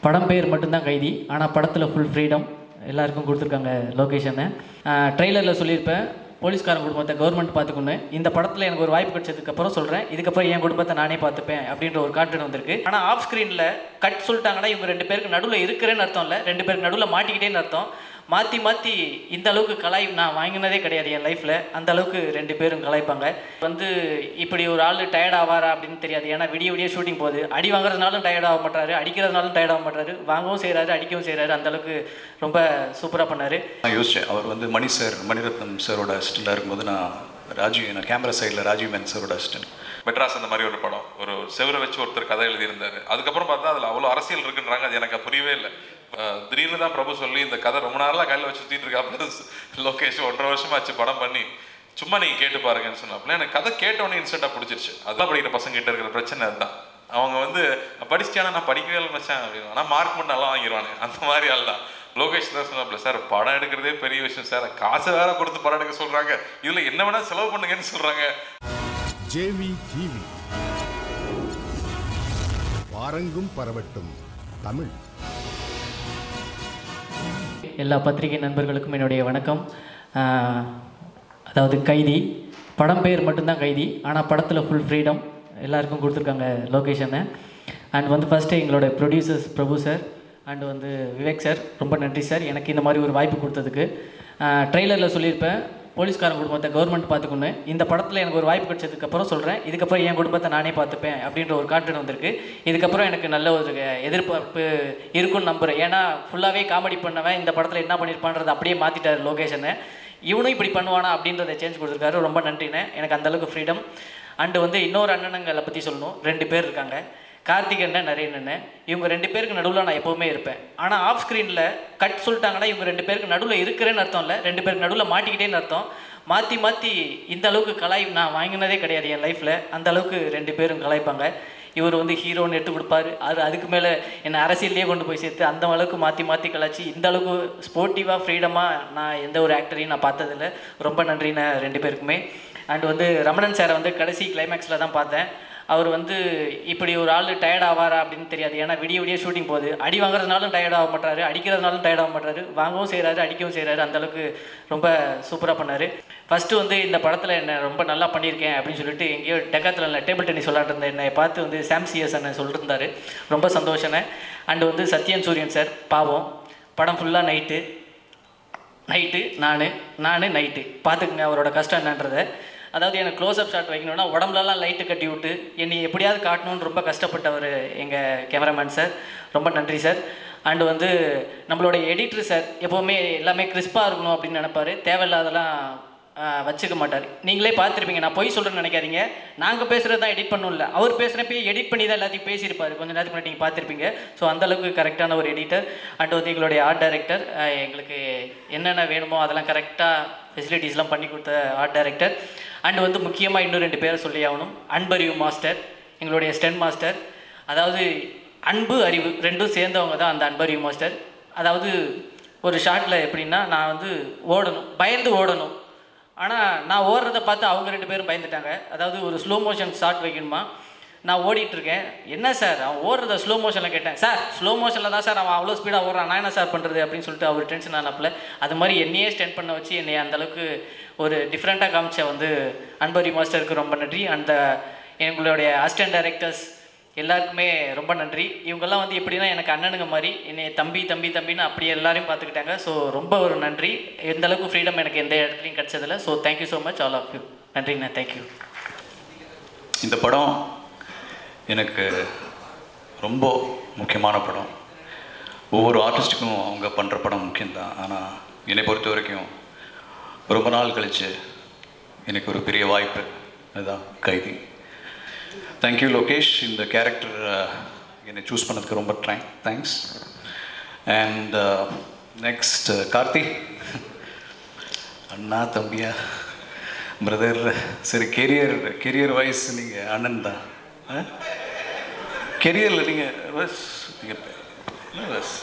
படம் பேர் மட்டும்தான் கைதி ஆனால் படத்தில் ஃபுல் ஃப்ரீடம் எல்லாருக்கும் கொடுத்துருக்காங்க லொக்கேஷனை ட்ரெய்லரில் சொல்லியிருப்பேன் போலீஸ்காரன் குடும்பத்தை கவர்மெண்ட் பார்த்துக்கணும் இந்த படத்தில் எனக்கு ஒரு வாய்ப்பு கிடைச்சதுக்கப்புறம் சொல்கிறேன் இதுக்கப்புறம் என் குடும்பத்தை நானே பார்த்துப்பேன் அப்படின்ற ஒரு கான்ஃபிடன்ட் வந்திருக்கு ஆனால் ஆஃப் ஸ்க்ரீனில் கட் சொல்லிட்டாங்கன்னா இவங்க ரெண்டு பேருக்கு நடுவில் இருக்கிறேன்னு அர்த்தம் இல்லை ரெண்டு பேருக்கு நடுவில் மாட்டிக்கிட்டேன்னு அர்த்தம் மாற்றி மாற்றி இந்த அளவுக்கு கலாய் நான் வாங்கினதே கிடையாது என் லைஃப்பில் அந்த அளவுக்கு ரெண்டு பேரும் கலாய்ப்பாங்க வந்து இப்படி ஒரு ஆள் டயர்ட் ஆவாரா அப்படின்னு தெரியாது ஏன்னா விடிய விடிய ஷூட்டிங் போகுது அடி வாங்குறதுனாலும் டயர்ட் ஆக மாட்டாரு அடிக்கிறதுனாலும் டயர்ட் ஆக மாட்டாரு வாங்கவும் செய்கிறாரு அடிக்கவும் செய்கிறாரு அந்த அளவுக்கு ரொம்ப சூப்பராக பண்ணார் நான் யோசித்தேன் அவர் வந்து மணி சார் மணிரத்னம் சாரோட அசிஸ்டண்டாக இருக்கும்போது நான் ராஜீவ் நான் கேமரா சைடில் ராஜீவ் மேன் சாரோட அசிஸ்டன்ட் மெட்ராஸ் அந்த மாதிரி ஒரு படம் ஒரு செவரை வச்சு ஒருத்தர் கதை எழுதியிருந்தாரு அதுக்கப்புறம் பார்த்தா அதில் அவ்வளோ அரசியல் இருக்குன்றாங்க அது எனக்கு புரியவே இல்லை அஹ் திடீர்னு தான் பிரபு சொல்லி இந்த கதை ரொம்ப நாளாக கையில் வச்சு சுற்றிட்டு இருக்காப்புல லோகேஷ் ஒன்றரை வருஷமா ஆச்சு படம் பண்ணி சும்மா நீங்கள் கேட்டு பாருங்கன்னு சொன்னாப்புல எனக்கு கதை கேட்டோன்னே இன்ஸ்டண்ட்டாக பிடிச்சிருச்சு அதான் படிக்கிற பசங்க கிட்ட இருக்கிற பிரச்சனை அதுதான் அவங்க வந்து படிச்சிட்டியானா நான் படிக்கவே இல்லை மச்சான் அப்படின்னு ஆனால் மார்க் மட்டும் நல்லா வாங்கிடுவானுங்க அந்த மாதிரி ஆள் தான் லோகேஷ் தான் சொன்னாப்புல சார் படம் எடுக்கிறதே பெரிய விஷயம் சார் காசை வேற கொடுத்து படம் எடுக்க சொல்கிறாங்க இதில் என்ன வேணால் செலவு பண்ணுங்கன்னு சொல்கிறாங்க ஜேவி டிவி வாரங்கும் பரவட்டும் தமிழ் எல்லா பத்திரிகை நண்பர்களுக்கும் என்னுடைய வணக்கம் ஆஹ், அதாவது கைதி படம் பேர் மட்டும்தான் கைதி ஆனால் படத்தில் ஃபுல் ஃப்ரீடம் எல்லாருக்கும் கொடுத்துருக்காங்க லொக்கேஷனை அண்ட் வந்து ஃபஸ்ட்டு எங்களோட ப்ரொடியூசர்ஸ் பிரபு சார் அண்ட் வந்து விவேக் சார் ரொம்ப நன்றி சார் எனக்கு இந்த மாதிரி ஒரு வாய்ப்பு கொடுத்ததுக்கு ட்ரெய்லரில் சொல்லியிருப்பேன் போலீஸ்காரன் குடும்பத்தை கவர்மெண்ட் பார்த்துக்கணும் இந்த படத்தில் எனக்கு ஒரு வாய்ப்பு கிடைச்சதுக்கப்புறம் சொல்கிறேன் இதுக்கப்புறம் என் குடும்பத்தை நானே பார்த்துப்பேன் அப்படின்ற ஒரு கான்ஃபிடன்ட் வந்திருக்கு இதுக்கப்புறம் எனக்கு நல்ல ஒரு எதிர்பார்ப்பு இருக்கும்னு நம்புகிறேன் ஏன்னா ஃபுல்லாகவே காமெடி பண்ணவன் இந்த படத்தில் என்ன பண்ணியிருப்பான்றதை அப்படியே மாற்றிட்டார் லொகேஷனை இவனும் இப்படி பண்ணுவானா அப்படின்றத சேஞ்ச் கொடுத்துருக்காரு ரொம்ப நன்றிண்ணே எனக்கு அந்த அளவுக்கு ஃப்ரீடம் அண்டு வந்து இன்னொரு அண்ணனுங்களை பற்றி சொல்லணும் ரெண்டு பேர் இருக்காங்க கார்த்திக் அண்ணன் நரேன் அண்ணன் இவங்க ரெண்டு பேருக்கு நடுவில் நான் எப்போவுமே இருப்பேன் ஆனால் ஆஃப் ஸ்க்ரீனில் கட் சொல்லிட்டாங்கன்னா இவங்க ரெண்டு பேருக்கு நடுவில் இருக்கிறேன்னு அர்த்தம் இல்லை ரெண்டு பேருக்கு நடுவில் மாட்டிக்கிட்டேன்னு அர்த்தம் மாற்றி மாற்றி இந்த அளவுக்கு கலாய் நான் வாங்கினதே கிடையாது என் லைஃப்பில் அந்த அளவுக்கு ரெண்டு பேரும் கலாய்ப்பாங்க இவர் வந்து ஹீரோன்னு எடுத்து கொடுப்பாரு அது அதுக்கு மேலே என்னை அரசியல்லையே கொண்டு போய் சேர்த்து அந்த அளவுக்கு மாற்றி மாற்றி கலாச்சி இந்த அளவுக்கு ஸ்போர்ட்டிவாக ஃப்ரீடமாக நான் எந்த ஒரு ஆக்டரையும் நான் பார்த்ததில்ல ரொம்ப நன்றிண்ணே ரெண்டு பேருக்குமே அண்ட் வந்து ரமணன் சாரை வந்து கடைசி கிளைமேக்ஸில் தான் பார்த்தேன் அவர் வந்து இப்படி ஒரு ஆள் டயர்ட் ஆவாரா அப்படின்னு தெரியாது ஏன்னா விடிய விடிய ஷூட்டிங் போகுது அடி வாங்குறதுனாலும் டயர்ட் ஆக மாட்டாரு அடிக்கிறதுனாலும் டயர்ட் ஆக மாட்டாரு வாங்கவும் செய்கிறாரு அடிக்கவும் செய்கிறாரு அந்த அளவுக்கு ரொம்ப சூப்பராக பண்ணார் ஃபஸ்ட்டு வந்து இந்த படத்தில் என்ன ரொம்ப நல்லா பண்ணியிருக்கேன் அப்படின்னு சொல்லிட்டு எங்கேயோ டெக்காத்தில் டேபிள் டென்னிஸ் விளாட்டு இருந்த என்னை பார்த்து வந்து சாம் சிஎஸ் அண்ணன் சொல்லியிருந்தாரு ரொம்ப சந்தோஷனே அண்டு வந்து சத்யன் சூரியன் சார் பாவம் படம் ஃபுல்லாக நைட்டு நைட்டு நான் நான் நைட்டு பார்த்துக்குங்க அவரோட கஷ்டம் என்னன்றதை அதாவது எனக்கு க்ளோஸ்அப் ஷாட் வைக்கணும்னா உடம்புலலாம் லைட்டு கட்டி விட்டு என்னை எப்படியாவது காட்டணும்னு ரொம்ப கஷ்டப்பட்டவர் எங்கள் கேமராமேன் சார் ரொம்ப நன்றி சார் அண்டு வந்து நம்மளோட எடிட்டர் சார் எப்போவுமே எல்லாமே கிறிஸ்பாக இருக்கணும் அப்படின்னு நினைப்பாரு தேவையில்லாதெல்லாம் ஆஹ், வச்சுக்க மாட்டார் நீங்களே பார்த்துருப்பீங்க நான் பொய் சொல்கிறேன்னு நினைக்காதீங்க நாங்கள் பேசுகிறது தான் எடிட் பண்ணணும்ல அவர் பேசுகிறப்ப எடிட் பண்ணி தான் எல்லாத்தையும் பேசியிருப்பார் கொஞ்ச நேரத்துக்கு முன்னாடி நீங்கள் பார்த்துருப்பீங்க ஸோ அந்தளவுக்கு கரெக்டான ஒரு எடிட்டர் அண்ட் வந்து எங்களுடைய ஆர்ட் டைரக்டர் எங்களுக்கு என்னென்ன வேணுமோ அதெல்லாம் கரெக்டாக ஃபெசிலிட்டிஸ்லாம் பண்ணி கொடுத்த ஆர்ட் டைரக்டர் அண்ட் வந்து முக்கியமாக இன்னும் ரெண்டு பேரை சொல்லி ஆகணும் அன்பறிவு மாஸ்டர் எங்களுடைய ஸ்டென் மாஸ்டர் அதாவது அன்பு அறிவு ரெண்டும் சேர்ந்தவங்க தான் அந்த அன்பறிவு மாஸ்டர் அதாவது ஒரு ஷாட்டில் எப்படின்னா நான் வந்து ஓடணும் பயந்து ஓடணும் ஆனால் நான் ஓடுறத பார்த்து அவங்க ரெண்டு பேரும் பயந்துட்டாங்க அதாவது ஒரு ஸ்லோ மோஷன் ஷாட் வைக்கணுமா நான் ஓடிட்டு இருக்கேன் என்ன சார் அவன் ஓடுறத ஸ்லோ மோஷனில் கேட்டேன் சார் ஸ்லோ மோஷனில் தான் சார் அவன் அவ்வளோ ஸ்பீடாக ஓடுறான் நான் என்ன சார் பண்ணுறது அப்படின்னு சொல்லிட்டு அவர் டென்ஷன் ஆனப்பில் அது மாதிரி என்னையே ஸ்டெண்ட் பண்ண வச்சு என்னை அந்த அளவுக்கு ஒரு டிஃப்ரெண்ட்டாக காமிச்ச வந்து அன்பரி மாஸ்டருக்கு ரொம்ப நன்றி அந்த எங்களுடைய அசிஸ்டன்ட் டைரக்டர்ஸ் எல்லாருக்குமே ரொம்ப நன்றி இவங்கெல்லாம் வந்து எப்படின்னா எனக்கு அண்ணனுங்க மாதிரி என்னை தம்பி தம்பி தம்பின்னு அப்படி எல்லாரையும் பார்த்துக்கிட்டாங்க ஸோ ரொம்ப ஒரு நன்றி எந்த அளவுக்கு ஃப்ரீடம் எனக்கு எந்த இடத்துலையும் கிடச்சதில்ல so thank you so much all of you நன்றிண்ணா தேங்க்யூ இந்த படம் எனக்கு ரொம்ப முக்கியமான படம் ஒவ்வொரு ஆர்டிஸ்ட்டுக்கும் அவங்க பண்ணுற படம் முக்கியம்தான் ஆனால் என்னை பொறுத்த வரைக்கும் ரொம்ப நாள் கழிச்சு எனக்கு ஒரு பெரிய வாய்ப்பு அதுதான் கைதி தேங்க்யூ லோகேஷ் இந்த கேரக்டர் என்னை சூஸ் பண்ணதுக்கு ரொம்ப ட்ரை தேங்க்ஸ் அண்ட் நெக்ஸ்ட் கார்த்தி அண்ணா தம்பியா பிரதர் சரி கெரியர் கெரியர் வைஸ் நீங்கள் அண்ணன் தான் கெரியரில் நீங்கள் பஸ் நீங்கள் பஸ்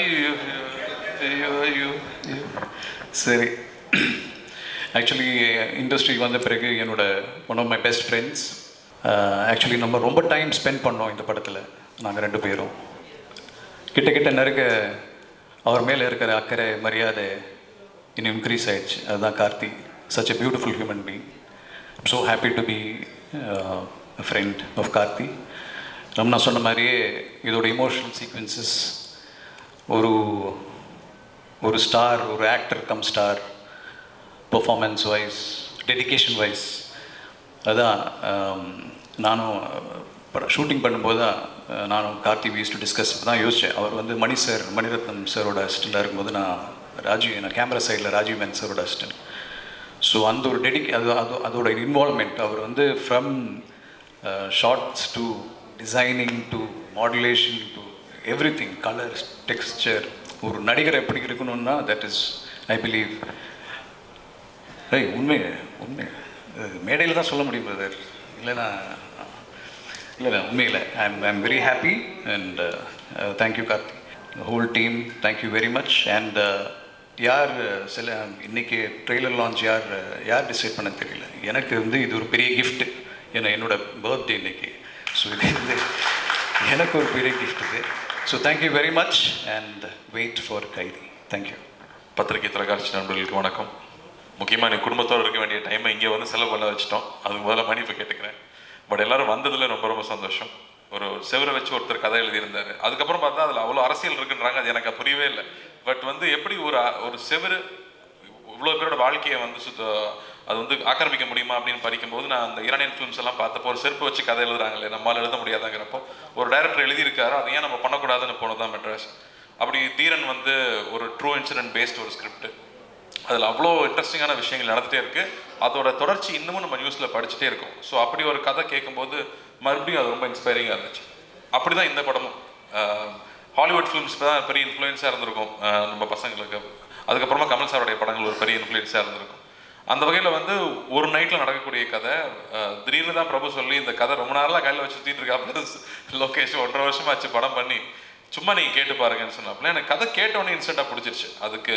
சரி ஆக்சுவலி இண்டஸ்ட்ரிக்கு வந்த பிறகு என்னோட one of my best friends actually நம்ம ரொம்ப டைம் ஸ்பெண்ட் பண்ணோம் இந்த படத்தில் நாங்கள் ரெண்டு பேரும் கிட்ட கிட்ட நெருக்க அவர் மேலே இருக்கிற அக்கறை மரியாதை இன்னும் இன்க்ரீஸ் ஆயிடுச்சு அதுதான் Karthi such a beautiful human being so happy to be friend of Karthi Ramna சொன்ன மாதிரியே இதோட இமோஷனல் சீக்வன்சஸ் ஒரு ஒரு ஸ்டார் ஒரு actor cum star performance wise dedication wise அதான் ஆம், நானும் ஷூட்டிங் பண்ணும்போது தான் அஹ், நானும் கார்த்தி வீஸ் டு டிஸ்கஸ் தான் யோசித்தேன் அவர் வந்து மணி சார் மணிரத்னம் சாரோட அசிஸ்டண்ட்டாக இருக்கும்போது நான் ராஜீவ் நான் கேமரா சைடில் ராஜீவ் மேன் சாரோட அசிஸ்டன்ட் ஸோ அந்த ஒரு டெடிக் அது அது அதோட இன்வால்மெண்ட் அவர் வந்து from shorts to designing to modulation to everything colours texture ஒரு நடிகர் எப்படி இருக்கணும்னா தட் இஸ் ஐ பிலீவ் ஏய் உண்மை உண்மை மேடையில் தான் சொல்ல முடியும் பிரதர் இல்லைன்னா இல்லை இல்லை உண்மையில் I am I am very happy and thank you Karthi whole team thank you very much and யார் சில இன்னைக்கு ட்ரெய்லர் லான்ச் யார் யார் டிசைட் பண்ண தெரியல எனக்கு வந்து இது ஒரு பெரிய gift ஏன்னா என்னோட பர்த்டே இன்னைக்கு ஸோ இது வந்து எனக்கு ஒரு பெரிய gift இது so thank you very much and wait for Kaithi thank you பத்திரிகை தொலைக்காட்சி நண்பர்களுக்கு வணக்கம் முக்கியமாக நீ குடும்பத்தோடு இருக்க வேண்டிய டைமை இங்கே வந்து செலவு பண்ண வச்சிட்டோம் அதுக்கு முதல்ல மன்னிப்பு கேட்டுக்கிறேன் பட் எல்லாரும் வந்ததில் ரொம்ப ரொம்ப சந்தோஷம் ஒரு செவரை வச்சு ஒருத்தர் கதை எழுதியிருந்தார் அதுக்கப்புறம் பார்த்தா அதில் அவ்வளோ அரசியல் இருக்குன்றாங்க அது எனக்கு புரியவே இல்லை பட் வந்து எப்படி ஒரு அ- ஒரு செவரு இவ்வளோ பேரோட வாழ்க்கையை வந்து சுத்த அது வந்து ஆக்கிரமிக்க முடியுமா அப்படின்னு படிக்கும்போது நான் அந்த ஈரானியன் ஃபிலிம்ஸ் எல்லாம் பார்த்தப்போ ஒரு செருப்பு வச்சு கதை எழுதுறாங்களே நம்மளால் எழுத முடியாதாங்கிறப்போ ஒரு டைரக்டர் எழுதியிருக்காரு அதை ஏன் நம்ம பண்ணக்கூடாதுன்னு போனது தான் மெட்ராஸ் அப்படி தீரன் வந்து ஒரு ட்ரூ இன்சிடென்ட் பேஸ்ட் ஒரு ஸ்கிரிப்ட் அதில் அவ்வளோ இன்ட்ரெஸ்டிங்கான விஷயங்கள் நடந்துகிட்டே இருக்கு அதோட தொடர்ச்சி இன்னமும் நம்ம நியூஸில் படிச்சுட்டே இருக்கோம் ஸோ அப்படி ஒரு கதை கேட்கும்போது மறுபடியும் அது ரொம்ப இன்ஸ்பைரிங்காக இருந்துச்சு அப்படி தான் இந்த படமும் ஆஹ், ஹாலிவுட் ஃபிலிம்ஸ் தான் பெரிய இன்ஃப்ளூயன்ஸாக இருந்திருக்கும் ஆஹ், நம்ம பசங்களுக்கு அதுக்கப்புறமா கமல் சாரோடைய படங்கள் ஒரு பெரிய இன்ஃப்ளூயன்ஸாக இருந்திருக்கும் அந்த வகையில் வந்து ஒரு நைட்டில் நடக்கக்கூடிய கதை ஆஹ், திடீர்னு தான் பிரபு சொல்லி இந்த கதை ரொம்ப நாளாக கையில் வச்சு சுற்றிட்டு இருக்காப்புல லோகேஷ் ஒன்றரை வருஷமாச்சு படம் பண்ணி சும்மா நீங்கள் கேட்டு பாருங்கன்னு சொன்னாப்புல எனக்கு கதை கேட்டோன்னே இன்ஸ்டண்ட்டாக பிடிச்சிருச்சு அதுக்கு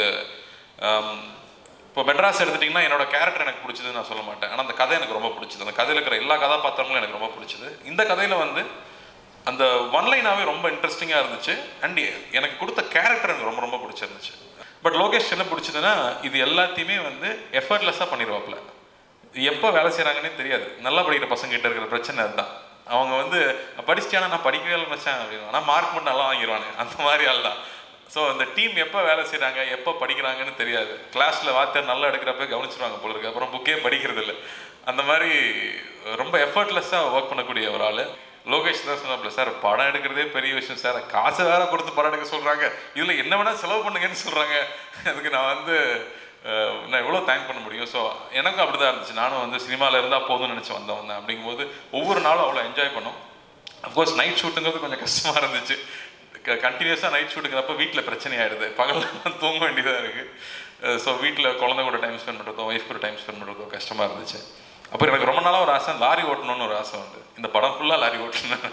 ஆம், இப்போ மெட்ராஸ் எடுத்துட்டிங்கன்னா என்னோட கேரக்டர் எனக்கு பிடிச்சதுன்னு நான் சொல்ல மாட்டேன் ஆனால் அந்த கதை எனக்கு ரொம்ப பிடிச்சது அந்த கதையில் இருக்கிற எல்லா கதாபாத்திரங்களும் எனக்கு ரொம்ப பிடிச்சது இந்த கதையில் வந்து அந்த ஒன்லைனாகவே ரொம்ப இன்ட்ரெஸ்டிங்காக இருந்துச்சு அண்ட் எனக்கு கொடுத்த கேரக்டர் எனக்கு ரொம்ப ரொம்ப பிடிச்சிருந்துச்சு பட் லோகேஷ் என்ன பிடிச்சதுன்னா இது எல்லாத்தையுமே வந்து எஃபர்ட்லெஸ்ஸாக பண்ணிடுவாப்புல எப்போ வேலை செய்கிறாங்கன்னே தெரியாது நல்லா படிக்கிற பசங்க கிட்ட இருக்கிற பிரச்சனை அதுதான் அவங்க வந்து படிச்சிட்டியானா நான் படிக்கவே இல்லை மச்சான் அப்படின்னு ஆனால் மார்க் மட்டும் நல்லா வாங்கிடுவானு அந்த மாதிரி ஆள் தான் ஸோ அந்த டீம் எப்போ வேலை செய்கிறாங்க எப்போ படிக்கிறாங்கன்னு தெரியாது கிளாஸில் வாத்தியார் நல்லா எடுக்கிறப்ப கவனிச்சிருவாங்க போல இருக்கு அப்புறம் புக்கே படிக்கிறது இல்லை அந்த மாதிரி ரொம்ப எஃபர்ட்லெஸ்ஸாக ஒர்க் பண்ணக்கூடிய ஒரு ஆள் லோகேஷ் தான் சொன்னாப்ல சார் படம் எடுக்கிறதே பெரிய விஷயம் சார் காசு வேற கொடுத்து படம் எடுக்க சொல்கிறாங்க இதில் என்ன வேணால் செலவு பண்ணுங்கன்னு சொல்கிறாங்க அதுக்கு நான் வந்து அஹ், நான் எவ்வளோ தேங்க் பண்ண முடியும் ஸோ எனக்கும் அப்படி தான் இருந்துச்சு நானும் வந்து சினிமாவில் இருந்தால் போதும்னு நினச்சி வந்தவன் தான் அப்படிங்கும்போது ஒவ்வொரு நாளும் அவ்வளோ என்ஜாய் பண்ணோம் அஃப்கோர்ஸ் நைட் ஷூட்டுங்கிறது கொஞ்சம் கஷ்டமாக இருந்துச்சு கண்டினியூஸாக நைட் ஷூட்டுங்கிறப்ப வீட்டில் பிரச்சனை ஆயிடுது பகலில் தூங்க வேண்டியதாக இருக்குது ஸோ வீட்டில் குழந்தை கூட டைம் ஸ்பெண்ட் பண்ணுறதோ ஒய்ஃப் கூட டைம் ஸ்பெண்ட் பண்ணுறதோ கஷ்டமாக இருந்துச்சு அப்புறம் எனக்கு ரொம்ப நாளாக ஒரு ஆசை லாரி ஓட்டணும்னு ஒரு ஆசை உண்டு இந்த படம் ஃபுல்லாக லாரி ஓட்டணும்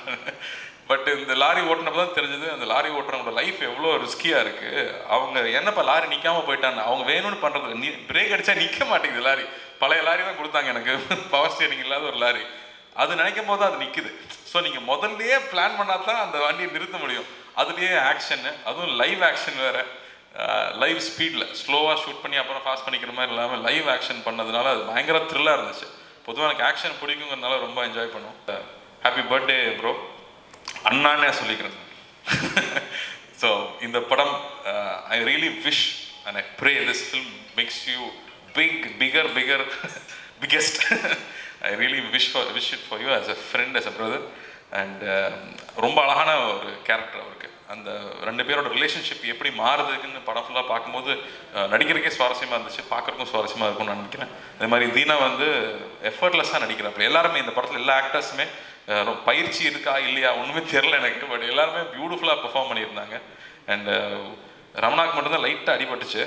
பட் இந்த லாரி ஓட்டினப்போ தான் தெரிஞ்சது அந்த லாரி ஓட்டுறவங்களோட லைஃப் எவ்வளோ ரிஸ்கியாக இருக்குது அவங்க என்னப்பா லாரி நிற்காம போயிட்டாங்க அவங்க வேணும்னு பண்ணுறது நீ பிரேக் அடித்தா நிற்க மாட்டேங்குது லாரி பழைய லாரி தான் கொடுத்தாங்க எனக்கு பவர் ஸ்டேரிங் இல்லாத ஒரு லாரி அது நினைக்கும் போது அது நிற்குது ஸோ நீங்கள் முதல்லயே பிளான் பண்ணால் தான் அந்த வண்டியை நிறுத்த முடியும் அதுலேயே ஆக்ஷனு அதுவும் லைவ் ஆக்ஷன் வேறு லைவ் ஸ்பீடில் ஸ்லோவாக ஷூட் பண்ணி அப்புறம் ஃபாஸ்ட் பண்ணிக்கிற மாதிரி இல்லாமல் லைவ் ஆக்ஷன் பண்ணதுனால அது பயங்கர த்ரில்லாக இருந்துச்சு பொதுவாக எனக்கு ஆக்ஷன் பிடிக்குங்கிறதுனால ரொம்ப என்ஜாய் பண்ணும் ஹாப்பி பர்த்டே ப்ரோ அண்ணானே சொல்லிக்கிறேன் ஸோ இந்த படம் I really wish and I pray this film makes you big bigger bigger biggest I really wish for wish it for you as a friend as a brother and ரொம்ப அழகான ஒரு character அவருக்கு அந்த ரெண்டு பேரோட relationship எப்படி மாறுதுன்னு படம் ஃபுல்லாக பார்க்கும்போது அஹ், நடிக்கிறதுக்கே சுவாரஸ்யமாக இருந்துச்சு பார்க்குறதுக்கும் சுவாரஸ்யமாக இருக்கும்னு நான் நினைக்கிறேன் அதே மாதிரி தீனா வந்து எஃபர்ட்லெஸ்ஸாக நடிக்கிறாப்புல எல்லாருமே இந்த படத்தில் எல்லா ஆக்டர்ஸுமே பயிற்சி இருக்கா இல்லையா ஒன்றுமே தெரில எனக்கு பட் எல்லாருமே பியூட்டிஃபுல்லாக பெர்ஃபார்ம் பண்ணியிருந்தாங்க அண்ட் ரமணாக்கு மட்டும்தான் லைட்டாக அடிபட்டுச்சு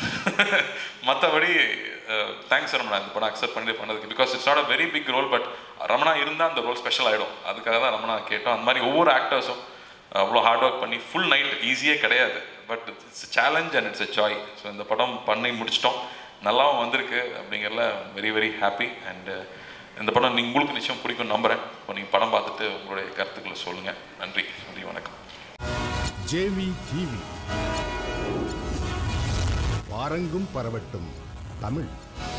மற்றபடி தேங்க்ஸ் ரமணா இந்த படம் அக்செப்ட் பண்ணி பண்ணதுக்கு because it's not a very big role but Ramana இருந்தால் அந்த ரோல் ஸ்பெஷல் ஆகிடும் அதுக்காக தான் ரமணா கேட்டோம் அந்த மாதிரி ஒவ்வொரு ஆக்டர்ஸும் அவ்வளோ ஹார்ட் ஒர்க் பண்ணி ஃபுல் நைட் ஈஸியே கிடையாது but it's challenge and it's a joy so இந்த படம் பண்ணி முடிச்சிட்டோம் நல்லாவும் வந்திருக்கு அப்படிங்கிறதுல வெரி வெரி ஹாப்பி அண்ட் இந்த படம் நீ- உங்களுக்கு நிச்சயம் பிடிக்கும் நம்புகிறேன் இப்போ நீங்கள் படம் பார்த்துட்டு உங்களுடைய கருத்துக்களை சொல்லுங்கள் நன்றி நன்றி வணக்கம் ஜேவி டிவி பாரங்கும் பரவட்டும் தமிழ்